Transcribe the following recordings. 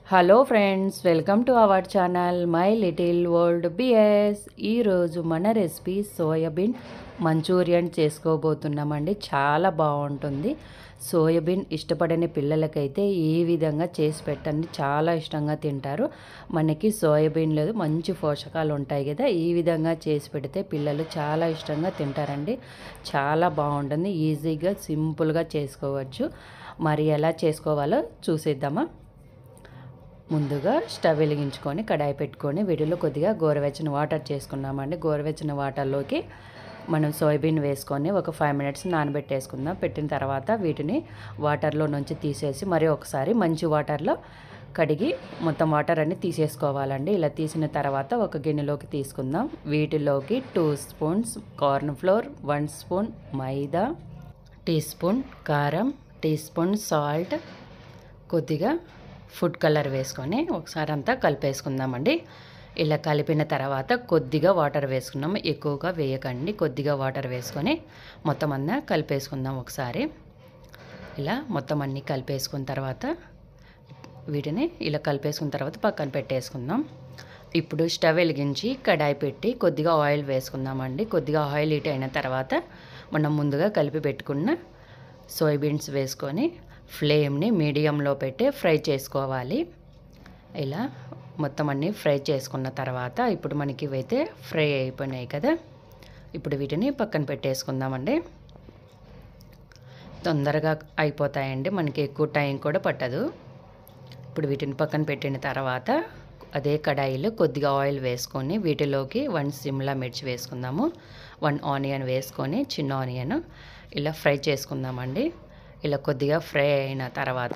hello friends welcome to our channel my little world BS ఈరోజు మన recipe soybean Manchurian చేసుకోబోతున్నామండి చాలా బాగుంటుంది soybean ఇష్టపడని పిల్లలకైతే ఈ విధంగా చేసి పెట్టండి చాలా ఇష్టంగా తింటారు మనకి సోయాబీన్ లేదు మంచి పోషకాలు ఉంటాయి కదా ఈ విధంగా చేసి పెడితే పిల్లలు చాలా ఇష్టంగా తింటారండి చాలా బాగుంటుంది ఈజీగా సింపుల్గా చేసుకోవచ్చు మరి ఎలా చేసుకోవాలో చూసేద్దామా ముందుగా స్టవ్ వెలిగించుకొని కడాయి పెట్టుకొని వీటిలో కొద్దిగా గోరువెచ్చని వాటర్ చేసుకున్నామండి గోరువెచ్చని వాటర్లోకి మనం సోయాబీన్ వేసుకొని ఒక ఫైవ్ మినిట్స్ నానబెట్టేసుకుందాం పెట్టిన తర్వాత వీటిని వాటర్లో నుంచి తీసేసి మరి ఒకసారి మంచి వాటర్లో కడిగి మొత్తం వాటర్ అన్ని తీసేసుకోవాలండి ఇలా తీసిన తర్వాత ఒక గిన్నెలోకి తీసుకుందాం వీటిలోకి two spoons corn flour one spoon maida teaspoon కారం టీ స్పూన్ సాల్ట్ కొద్దిగా ఫుడ్ కలర్ వేసుకొని ఒకసారి అంతా కలిపేసుకుందామండి ఇలా కలిపిన తర్వాత కొద్దిగా వాటర్ వేసుకున్నాము ఎక్కువగా వేయకండి కొద్దిగా వాటర్ వేసుకొని మొత్తం అంతా కలిపేసుకుందాం ఒకసారి ఇలా మొత్తం అన్నీ కలిపేసుకున్న తర్వాత వీటిని ఇలా కలిపేసుకున్న తర్వాత పక్కన పెట్టేసుకుందాం ఇప్పుడు స్టవ్ వెలిగించి కడాయి పెట్టి కొద్దిగా ఆయిల్ వేసుకుందామండి కొద్దిగా ఆయిల్ హీట్ అయిన తర్వాత మనం ముందుగా కలిపి పెట్టుకున్న సోయాబీన్స్ వేసుకొని ఫ్లేమ్ని మీడియంలో పెట్టి ఫ్రై చేసుకోవాలి ఇలా మొత్తం అన్నీ ఫ్రై చేసుకున్న తర్వాత ఇప్పుడు మనకి ఇవైతే ఫ్రై అయిపోయినాయి కదా ఇప్పుడు వీటిని పక్కన పెట్టేసుకుందామండి తొందరగా అయిపోతాయండి మనకి ఎక్కువ టైం కూడా పట్టదు ఇప్పుడు వీటిని పక్కన పెట్టిన తర్వాత అదే కడాయిలో కొద్దిగా ఆయిల్ వేసుకొని వీటిలోకి వన్ సిమ్లా మిర్చి వేసుకుందాము వన్ ఆనియన్ వేసుకొని చిన్న ఆనియన్ ఇలా ఫ్రై చేసుకుందామండి ఇలా కొద్దిగా ఫ్రై అయిన తర్వాత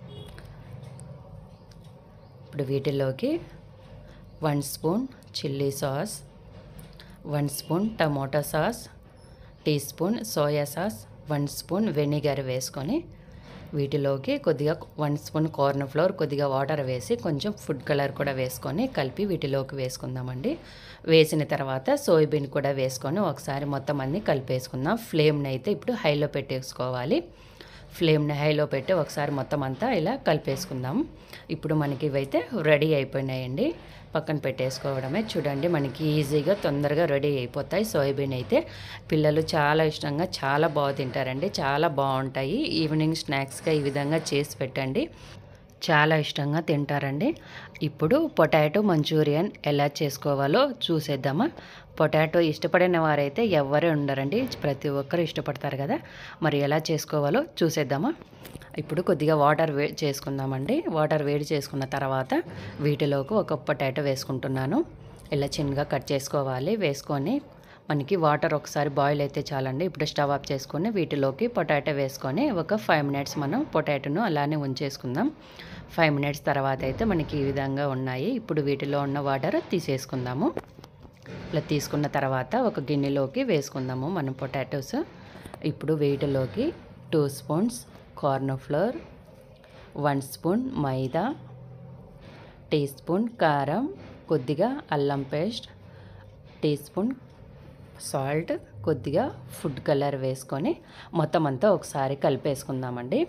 ఇప్పుడు వీటిలోకి one spoon chilli sauce one spoon tomato sauce teaspoon soya sauce one spoon vinegar వేసుకొని వీటిలోకి కొద్దిగా వన్ స్పూన్ కార్న్ ఫ్లోర్ కొద్దిగా వాటర్ వేసి కొంచెం ఫుడ్ కలర్ కూడా వేసుకొని కలిపి వీటిలోకి వేసుకుందామండి వేసిన తర్వాత సోయాబీన్ కూడా వేసుకొని ఒకసారి మొత్తం అన్నీ కలిపేసుకుందాం ఫ్లేమ్ని అయితే ఇప్పుడు హైలో పెట్టేసుకోవాలి ఫ్లేమ్ని హైలో పెట్టి ఒకసారి మొత్తం అంతా ఇలా కలిపేసుకుందాం ఇప్పుడు మనకి ఇవైతే రెడీ అయిపోయినాయండి పక్కన పెట్టేసుకోవడమే చూడండి మనకి ఈజీగా తొందరగా రెడీ అయిపోతాయి సోయాబీన్ అయితే పిల్లలు చాలా ఇష్టంగా చాలా బాగా తింటారండి చాలా బాగుంటాయి ఈవినింగ్ స్నాక్స్గా ఈ విధంగా చేసి పెట్టండి చాలా ఇష్టంగా తింటారండి ఇప్పుడు పొటాటో మంచూరియన్ ఎలా చేసుకోవాలో చూసేద్దామా పొటాటో ఇష్టపడిన వారైతే ఎవ్వరే ఉండరండి ప్రతి ఒక్కరు ఇష్టపడతారు కదా మరి ఎలా చేసుకోవాలో చూసేద్దామా ఇప్పుడు కొద్దిగా వాటర్ వే చేసుకుందామండి వాటర్ వేడి చేసుకున్న తర్వాత వీటిలోకి ఒక పొటాటో వేసుకుంటున్నాను ఇలా చిన్నగా కట్ చేసుకోవాలి వేసుకొని మనకి వాటర్ ఒకసారి బాయిల్ అయితే చాలండి ఇప్పుడు స్టవ్ ఆఫ్ చేసుకొని వీటిలోకి పొటాటో వేసుకొని ఒక ఫైవ్ మినిట్స్ మనం పొటాటోను అలానే ఉంచేసుకుందాం ఫైవ్ మినిట్స్ తర్వాత అయితే మనకి ఈ విధంగా ఉన్నాయి ఇప్పుడు వీటిలో ఉన్న వాటర్ తీసేసుకుందాము ఇలా తీసుకున్న తర్వాత ఒక గిన్నెలోకి వేసుకుందాము మనం పొటాటోస్ ఇప్పుడు వీటిలోకి two spoons corn flour one spoon maida teaspoon కారం కొద్దిగా అల్లం పేస్ట్ టీ స్పూన్ సాల్ట్ కొద్దిగా ఫుడ్ కలర్ వేసుకొని మొత్తం అంతా ఒకసారి కలిపేసుకుందామండి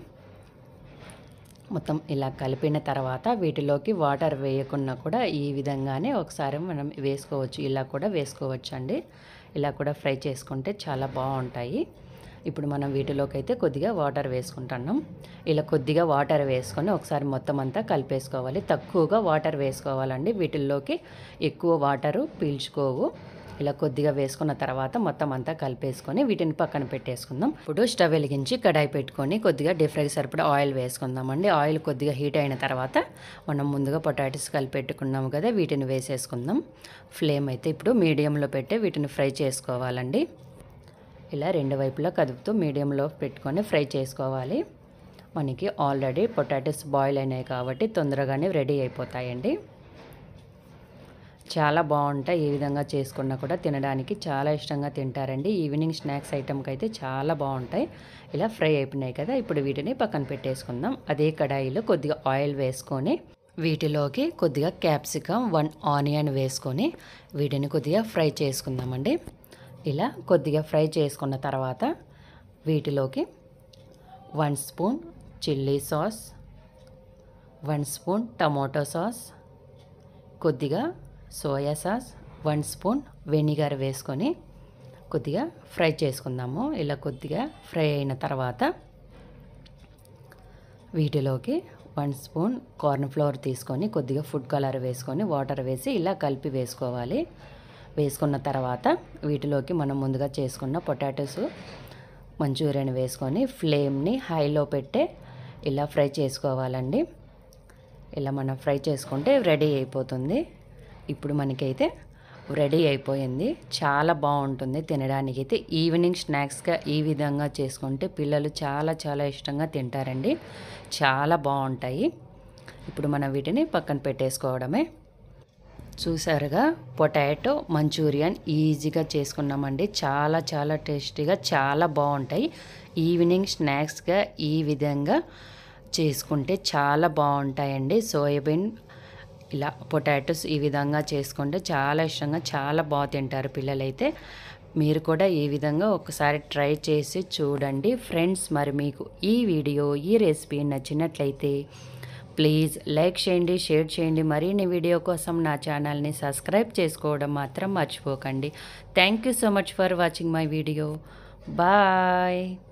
మొత్తం ఇలా కలిపిన తర్వాత వీటిలోకి వాటర్ వేయకుండా కూడా ఈ విధంగానే ఒకసారి మనం వేసుకోవచ్చు ఇలా కూడా వేసుకోవచ్చు అండి ఇలా కూడా ఫ్రై చేసుకుంటే చాలా బాగుంటాయి ఇప్పుడు మనం వీటిలోకి అయితే కొద్దిగా వాటర్ వేసుకుంటున్నాం ఇలా కొద్దిగా వాటర్ వేసుకొని ఒకసారి మొత్తం అంతా కలిపేసుకోవాలి తక్కువగా వాటర్ వేసుకోవాలండి వీటిల్లోకి ఎక్కువ వాటరు పీల్చుకోవు ఇలా కొద్దిగా వేసుకున్న తర్వాత మొత్తం అంతా కలిపేసుకొని వీటిని పక్కన పెట్టేసుకుందాం ఇప్పుడు స్టవ్ వెలిగించి కడాయి పెట్టుకొని కొద్దిగా డీప్ ఫ్రై సరిపడా ఆయిల్ వేసుకుందామండి ఆయిల్ కొద్దిగా హీట్ అయిన తర్వాత మనం ముందుగా పొటాటోస్ కలిపెట్టుకున్నాము కదా వీటిని వేసేసుకుందాం ఫ్లేమ్ అయితే ఇప్పుడు మీడియంలో పెట్టి వీటిని ఫ్రై చేసుకోవాలండి ఇలా రెండు వైపులా కదుపుతూ మీడియంలో పెట్టుకొని ఫ్రై చేసుకోవాలి మనకి ఆల్రెడీ పొటాటోస్ బాయిల్ అయినాయి కాబట్టి తొందరగానే రెడీ అయిపోతాయండి చాలా బాగుంటాయి ఈ విధంగా చేసుకున్నా కూడా తినడానికి చాలా ఇష్టంగా తింటారండి ఈవినింగ్ స్నాక్స్ ఐటమ్కి అయితే చాలా బాగుంటాయి ఇలా ఫ్రై అయిపోయినాయి కదా ఇప్పుడు వీటిని పక్కన పెట్టేసుకుందాం అదే కడాయిలో కొద్దిగా ఆయిల్ వేసుకొని వీటిలోకి కొద్దిగా క్యాప్సికమ్ వన్ ఆనియన్ వేసుకొని వీటిని కొద్దిగా ఫ్రై చేసుకుందామండి ఇలా కొద్దిగా ఫ్రై చేసుకున్న తర్వాత వీటిలోకి one spoon chilli sauce one spoon tomato sauce కొద్దిగా soya sauce one spoon vinegar వేసుకొని కొద్దిగా ఫ్రై చేసుకుందాము ఇలా కొద్దిగా ఫ్రై అయిన తర్వాత వీటిలోకి వన్ స్పూన్ కార్న్ ఫ్లోర్ తీసుకొని కొద్దిగా ఫుడ్ కలర్ వేసుకొని వాటర్ వేసి ఇలా కలిపి వేసుకోవాలి వేసుకున్న తర్వాత వీటిలోకి మనం ముందుగా చేసుకున్న పొటాటోస్ మంచూరియన్ వేసుకొని ఫ్లేమ్ని హైలో పెట్టే ఇలా ఫ్రై చేసుకోవాలండి ఇలా మనం ఫ్రై చేసుకుంటే రెడీ అయిపోతుంది ఇప్పుడు మనకైతే రెడీ అయిపోయింది చాలా బాగుంటుంది తినడానికి అయితే ఈవినింగ్ స్నాక్స్గా ఈ విధంగా చేసుకుంటే పిల్లలు చాలా చాలా ఇష్టంగా తింటారండి చాలా బాగుంటాయి ఇప్పుడు మనం వీటిని పక్కన పెట్టేసుకోవడమే చూసారుగా పొటాటో మంచూరియన్ ఈజీగా చేసుకున్నామండి చాలా చాలా టేస్టీగా చాలా బాగుంటాయి ఈవినింగ్ స్నాక్స్గా ఈ విధంగా చేసుకుంటే చాలా బాగుంటాయండి సోయాబీన్ ఇలా పొటాటోస్ ఈ విధంగా చేసుకుంటే చాలా ఇష్టంగా చాలా బాగా తింటారు పిల్లలైతే మీరు కూడా ఈ విధంగా ఒకసారి ట్రై చేసి చూడండి ఫ్రెండ్స్ మరి మీకు ఈ వీడియో ఈ రెసిపీ నచ్చినట్లయితే ప్లీజ్ లైక్ చేయండి షేర్ చేయండి మరిన్ని వీడియో కోసం నా ఛానల్ని సబ్స్క్రైబ్ చేసుకోవడం మాత్రం మర్చిపోకండి thank you so much for watching my video bye